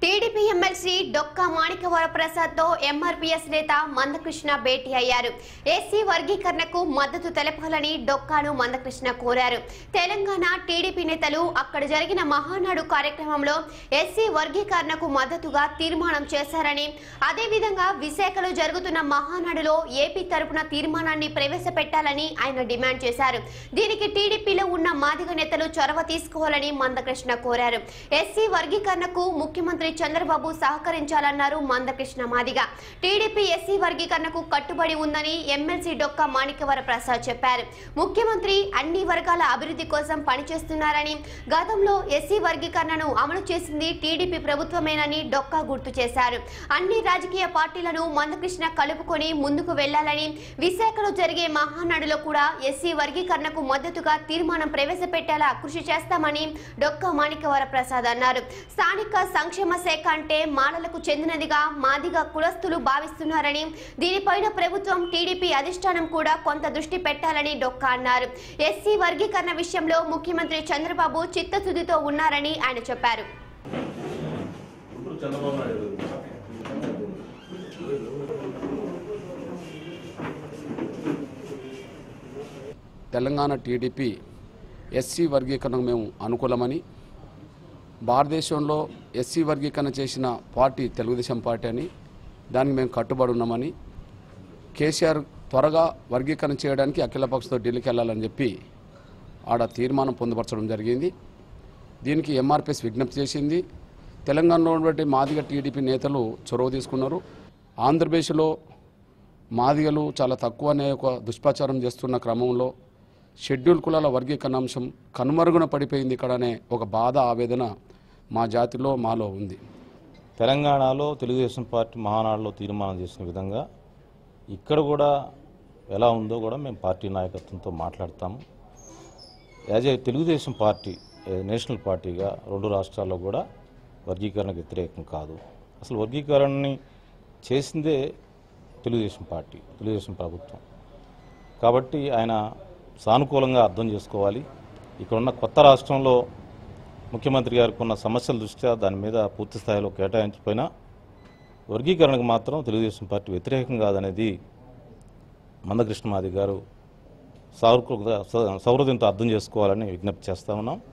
TDP MLC Dokka Manikyavara Prasad తో MRPS నేత మందకృష్ణ భేటీ అయ్యారు ఎస్సీ వర్గీకరణకు మద్దతు తెలపాలని డొక్కాను మందకృష్ణ కోరారు తెలంగాణ టీడీపీ నేతలు అక్కడ జరిగిన మహానాడు కార్యక్రమంలో ఎస్సీ వర్గీకరణకు మద్దతుగా తీర్మానం చేశారని అదేవిధంగా విశాఖలో జరుగుతున్న మహానాడులో ఏపీ తరపున తీర్మానాన్ని ప్రవేశపెట్టాలని ఆయన డిమాండ్ చేశారు దీనికి టీడీపీలో ఉన్న మాదిగ నేతలు చొరవ తీసుకోవాలని మందకృష్ణ కోరారు ఎస్సీ వర్గీకరణకు ముఖ్యమంత్రి చంద్రబాబు సహకరించాలన్నారు మందకృష్ణ మాదిగ టీడీపీ ఎస్సీ వర్గీకరణకు కట్టుబడి ఉందని ఎమ్మెల్సీ డొక్క మాణిక్యవర ప్రసాద్ చెప్పారు ముఖ్యమంత్రి అన్ని వర్గాల అభివృద్ధి కోసం పనిచేస్తున్నారని గతంలో ఎస్సీ వర్గీకరణను అమలు చేసింది టీడీపీ ప్రభుత్వమేనని డొక్కా గుర్తు చేశారు అన్ని రాజకీయ పార్టీలను మందకృష్ణ కలుపుకొని ముందుకు వెళ్లాలని విశాఖలో జరిగే మహానాడులో కూడా ఎస్సీ వర్గీకరణకు మద్దతుగా తీర్మానం ప్రవేశపెట్టేలా కృషి చేస్తామని డొక్క మాణిక్యవర ప్రసాద్ అన్నారు స్థానిక సంక్షేమ శాఖ అంటే మాలలకు చెందినదిగా మాదిగా కులస్తులు భావిస్తున్నారని దీనిపైన ప్రభుత్వం టీడీపీ అధిష్టానం కూడా కొంత దృష్టి పెట్టాలని డొక్క అన్నారు ఎస్సీ వర్గీకరణ విషయంలో ముఖ్యమంత్రి చంద్రబాబు చిత్తశుద్ధితో ఉన్నారని ఆయన చెప్పారు గుంటూరు చంద్రబాబు నాయుడు తెలంగాణ టీడీపీ ఎస్సీ వర్గీకరణకు మేము అనుకూలమని భారతదేశంలో ఎస్సీ వర్గీకరణ చేసిన పార్టీ తెలుగుదేశం పార్టీ అని దానికి మేము కట్టుబడి ఉన్నామని కేసీఆర్ త్వరగా వర్గీకరణ చేయడానికి అఖిలపక్షంతో ఢిల్లీకి వెళ్ళాలని చెప్పి ఆడ తీర్మానం పొందుపరచడం జరిగింది దీనికి ఎంఆర్పిఎస్ విజ్ఞప్తి చేసింది తెలంగాణలో ఉన్నటువంటి మాదిగ టీడీపీ నేతలు చొరవ తీసుకున్నారు ఆంధ్రప్రదేశ్లో మాదిగలు చాలా తక్కువ అనే ఒక దుష్ప్రచారం చేస్తున్న క్రమంలో షెడ్యూల్ కులాల వర్గీకరణ అంశం కనుమరుగున పడిపోయింది ఇక్కడ అనే ఒక బాధ ఆవేదన మా జాతిలో మాలో ఉంది తెలంగాణలో తెలుగుదేశం పార్టీ మహానాడులో తీర్మానం చేసిన విధంగా ఇక్కడ కూడా ఎలా ఉందో కూడా మేము పార్టీ నాయకత్వంతో మాట్లాడతాము as a Telugu Desam party a national పార్టీగా రెండు రాష్ట్రాల్లో కూడా వర్గీకరణకు వ్యతిరేకం కాదు అసలు వర్గీకరణని చేసిందే తెలుగుదేశం పార్టీ తెలుగుదేశం ప్రభుత్వం కాబట్టి ఆయన సానుకూలంగా అర్థం చేసుకోవాలి ఇక్కడున్న కొత్త రాష్ట్రంలో ముఖ్యమంత్రి గారికి ఉన్న సమస్యల దృష్ట్యా దాని మీద పూర్తి స్థాయిలో కేటాయించిపోయినా వర్గీకరణకు మాత్రం తెలుగుదేశం పార్టీ వ్యతిరేకం కాదనేది మందకృష్ణ మాది గారు సౌహృదంతో అర్థం చేసుకోవాలని విజ్ఞప్తి చేస్తా ఉన్నాం